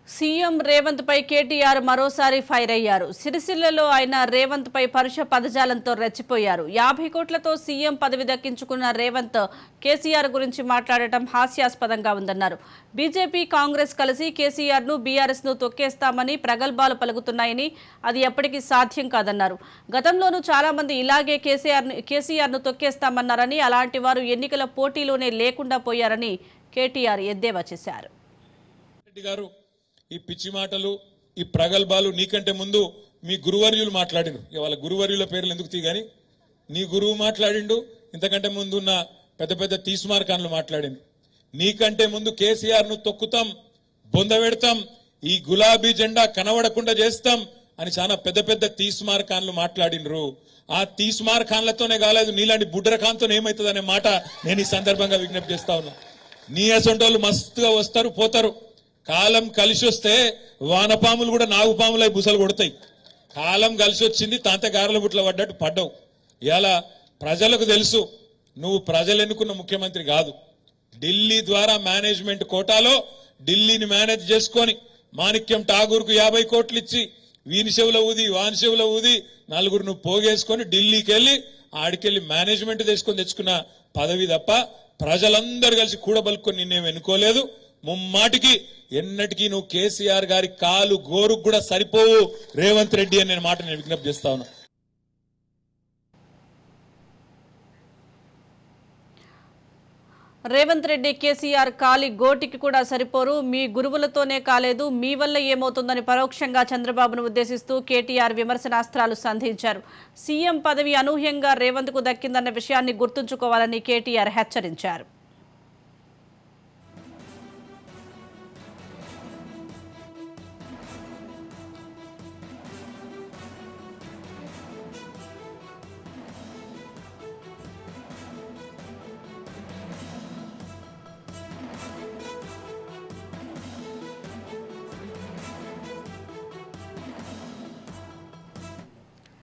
CM Revanth పై కేటీఆర్ మరోసారి fire అయ్యారు సిరిసిల్లలో ఆయన రేవంత్ పై పరుష పదజాలంతో రెచ్చిపోయారు యాభై కోట్లతో సీఎం పదవి దక్కించుకున్న రేవంత్ కేసీఆర్ గురించి మాట్లాడటం హాస్యాస్పదంగా ఉందన్నారు బీజేపీ కాంగ్రెస్ కలిసి కేసీఆర్ ను బీఆర్ఎస్ ను తొక్కేస్తామని ప్రగల్భాలు పలుకుతున్నాయని అది ఎప్పటికీ సాధ్యం కాదన్నారు గతంలోనూ చాలా మంది ఇలాగే కేసీఆర్ కేసీఆర్ ను తొక్కేస్తామన్నారని అలాంటి వారు ఎన్నికల పోటీలోనే లేకుండా పోయారని కేటీఆర్ ఎద్దేవా చేశారు రెడ్డి గారు ఈ పిచ్చి మాటలు ఈ ప్రగల్భాలు నీకంటే ముందు మీ గురువర్యులు మాట్లాడిండు ఇక వాళ్ళ గురువర్యుల పేర్లు ఎందుకు తీ గాని నీ గురువు మాట్లాడిండు ఇంతకంటే ముందు ఉన్న పెద్ద పెద్ద తీస్మార్కాన్లు మాట్లాడిండు నీకంటే ముందు కేసీఆర్ ను తొక్కుతాం బొంద పెడతాం ఈ గులాబీ జెండా కనబడకుండా చేస్తాం అని చాలా పెద్ద పెద్ద తీస్మార్కాన్లు మాట్లాడిండ్రు ఆ తీస్మార్కాన్లతోనే కాలేదు నీలాంటి బుడ్రకాంతో ఏమవుతుంది మాట నేను ఈ సందర్భంగా విజ్ఞప్తి చేస్తా ఉన్నా నీ అసొంటోళ్ళు మస్తుగా వస్తారు పోతారు కాలం కలిసి వస్తే వానపాములు కూడా నాగుపాములై బుసలు కొడతాయి కాలం కలిసి వచ్చింది తాంత గారెల బుట్ల పడ్డట్టు పడ్డావు ఇలా ప్రజలకు తెలుసు నువ్వు ప్రజలు ఎన్నుకున్న ముఖ్యమంత్రి కాదు ఢిల్లీ ద్వారా మేనేజ్మెంట్ కోటాలో ఢిల్లీని మేనేజ్ చేసుకొని మాణిక్యం ఠాగూర్కు యాభై కోట్లు ఇచ్చి వీని చెవుల ఊది వాని చెవుల ఊది నలుగురు నువ్వు పోగేసుకొని ఢిల్లీకి వెళ్ళి ఆడికెళ్ళి మేనేజ్మెంట్ తెచ్చుకొని తెచ్చుకున్న పదవి తప్ప ప్రజలందరూ కలిసి కూడబలుకొని నిన్నేం ఎన్నుకోలేదు ముమ్మాటికి ఎన్నటికీ నువ్వు కేసీఆర్ గారి కాలు గోరుకు కూడా సరిపోవు రేవంత్ రెడ్డి అనే మాట నేను విజ్ఞప్తి చేస్తా ఉన్నా రేవంత్ రెడ్డి కేసీఆర్ కాలి గోటికి కూడా సరిపోరు మీ గురువులతోనే కాలేదు మీ వల్ల ఏమవుతుందని పరోక్షంగా చంద్రబాబును ఉద్దేశిస్తూ కేటీఆర్ విమర్శనాస్త్రాలు సంధించారు సీఎం పదవి అనూహ్యంగా రేవంత్కు దక్కిందన్న విషయాన్ని గుర్తుంచుకోవాలని కేటీఆర్ హెచ్చరించారు